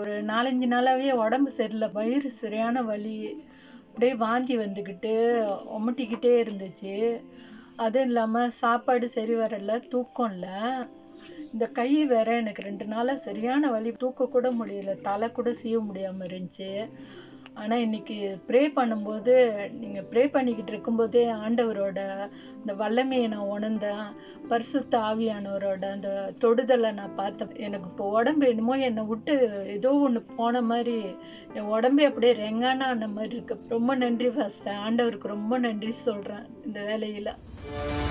ஒரு நாலஞ்சு நாளாவே உடம்பு சரியில்லை வயிறு சரியான வலி அப்படியே வாந்தி வந்துக்கிட்டு உமட்டிக்கிட்டே இருந்துச்சு அதுவும் இல்லாமல் சாப்பாடு சரி வரல தூக்கம் இல்லை இந்த கை வேற எனக்கு ரெண்டு நாளா சரியான வலி தூக்க கூட முடியல தலை கூட சீவ முடியாம இருந்துச்சு ஆனா இன்னைக்கு ப்ரே பண்ணும்போது நீங்க ப்ரே பண்ணிக்கிட்டு இருக்கும்போதே ஆண்டவரோட இந்த வல்லமையை நான் உணர்ந்தேன் பரிசுத்த ஆவியானவரோட அந்த தொடுதலை நான் பார்த்தேன் எனக்கு இப்போ உடம்பு என்னமோ என்னை விட்டு ஏதோ ஒண்ணு போன மாதிரி என் உடம்பே அப்படியே ரெங்கானா ஆன மாதிரி இருக்கு ரொம்ப நன்றி ஃபர்ஸ்ட் ஆண்டவருக்கு ரொம்ப நன்றி சொல்றேன் இந்த வேலையில